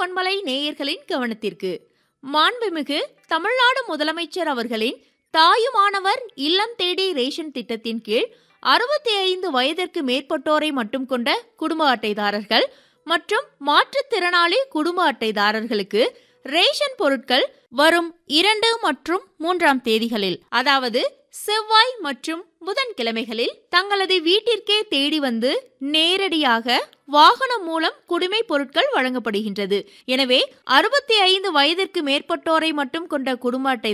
பண்பலை நேயர்களின் கவனத்திற்கு மாண்புமிகு தமிழ்நாடு முதலமைச்சர் அவர்களின் தாயுமானவர் இல்லம் தேடி ரேஷன் திட்டத்தின் கீழ் அறுபத்தி ஐந்து வயதிற்கு மேற்பட்டோரை மட்டும் கொண்ட குடும்ப அட்டைதாரர்கள் மற்றும் மாற்றுத்திறனாளி குடும்ப அட்டைதாரர்களுக்கு ரேஷன் பொருட்கள் வரும் இரண்டு மற்றும் மூன்றாம் தேதிகளில் அதாவது செவ்வாய் மற்றும் புதன்கிழமைகளில் தங்களது வீட்டிற்கே தேடி வந்து நேரடியாக வாகனம் மூலம் குடிமை பொருட்கள் வழங்கப்படுகின்றது எனவே அறுபத்தி ஐந்து வயதிற்கு மேற்பட்டோரை மட்டும் கொண்ட குடும்ப அட்டை